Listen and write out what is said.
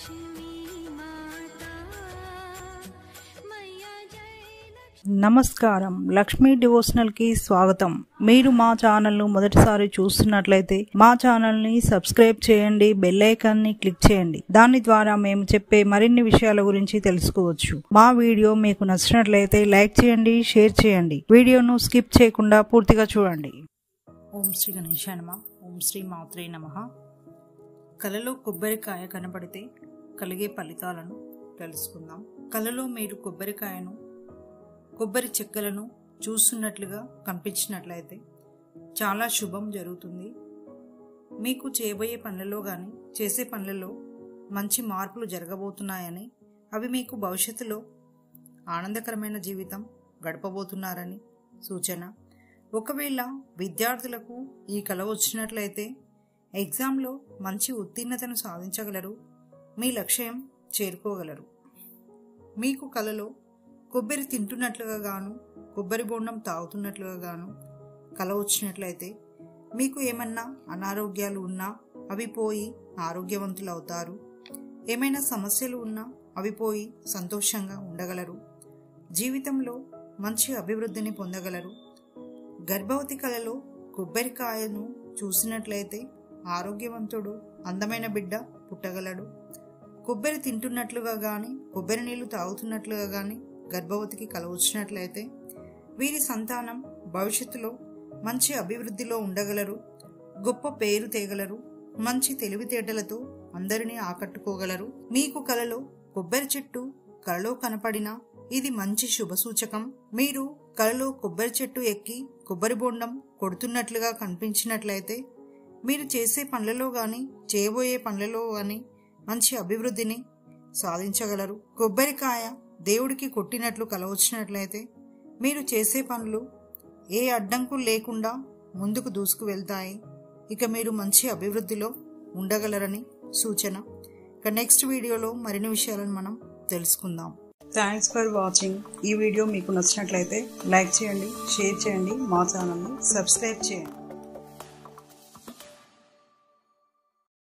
నమస్కారం లక్ష్మీ డివోషనల్ కి స్వాగతం మీరు మా ఛానల్ ను మొదటిసారి చూస్తున్నట్లయితే మా ఛానల్ ని సబ్స్క్రైబ్ చేయండి బెల్ ఐకాన్ ని క్లిక్ చేయండి దాని ద్వారా మేము చెప్పే మరిన్ని విషయాల గురించి తెలుసుకోవచ్చు మా వీడియో మీకు నచ్చినట్లయితే లైక్ చేయండి షేర్ చేయండి వీడియోను స్కిప్ చేయకుండా పూర్తిగా చూడండి ఓం శ్రీ గణేశాయ నమ ఓం శ్రీ మాత్రే నమ కలలో కొబ్బరికాయ కనబడితే కలిగే ఫలితాలను తెలుసుకుందాం కలలో మీరు కొబ్బరికాయను కొబ్బరి చెక్కలను చూస్తున్నట్లుగా కనిపించినట్లయితే చాలా శుభం జరుగుతుంది మీకు చేయబోయే పనులలో కానీ చేసే పనులలో మంచి మార్పులు జరగబోతున్నాయని అవి మీకు భవిష్యత్తులో ఆనందకరమైన జీవితం గడపబోతున్నారని సూచన ఒకవేళ విద్యార్థులకు ఈ కల వచ్చినట్లయితే ఎగ్జామ్లో మంచి ఉత్తీర్ణతను సాధించగలరు మీ లక్ష్యం చేరుకోగలరు మీకు కలలో కొబ్బరి తింటున్నట్లుగా గాను కొబ్బరి బొండం తాగుతున్నట్లుగా గాను కల వచ్చినట్లయితే మీకు ఏమన్నా అనారోగ్యాలు ఉన్నా అవి పోయి ఆరోగ్యవంతులు అవుతారు ఏమైనా సమస్యలు ఉన్నా అవి పోయి సంతోషంగా ఉండగలరు జీవితంలో మంచి అభివృద్ధిని పొందగలరు గర్భవతి కలలో కొబ్బరికాయను చూసినట్లయితే ఆరోగ్యవంతుడు అందమైన బిడ్డ పుట్టగలడు కొబ్బరి తింటున్నట్లుగా గాని కొబ్బరి నీళ్లు తాగుతున్నట్లుగా గాని గర్భవతికి కల వచ్చినట్లయితే వీరి సంతానం భవిష్యత్తులో మంచి అభివృద్ధిలో ఉండగలరు గొప్ప పేరు తేగలరు మంచి తెలివితేటలతో అందరినీ ఆకట్టుకోగలరు మీకు కలలో కొబ్బరి చెట్టు కలలో కనపడినా ఇది మంచి శుభ సూచకం మీరు కలలో కొబ్బరి చెట్టు ఎక్కి కొబ్బరి బొండం కొడుతున్నట్లుగా కనిపించినట్లయితే మీరు చేసే పనులలో గాని చేయబోయే పనులలో గాని మంచి అభివృద్ధిని సాధించగలరు కొబ్బరికాయ దేవుడికి కొట్టినట్లు కలవచ్చినట్లయితే మీరు చేసే పనులు ఏ అడ్డంకులు లేకుండా ముందుకు దూసుకు వెళ్తాయి ఇక మీరు మంచి అభివృద్ధిలో ఉండగలరని సూచన ఇక నెక్స్ట్ వీడియోలో మరిన్ని విషయాలను మనం తెలుసుకుందాం థ్యాంక్స్ ఫర్ వాచింగ్ ఈ వీడియో మీకు నచ్చినట్లయితే లైక్ చేయండి షేర్ చేయండి మా ఛానల్ని సబ్స్క్రైబ్ చేయండి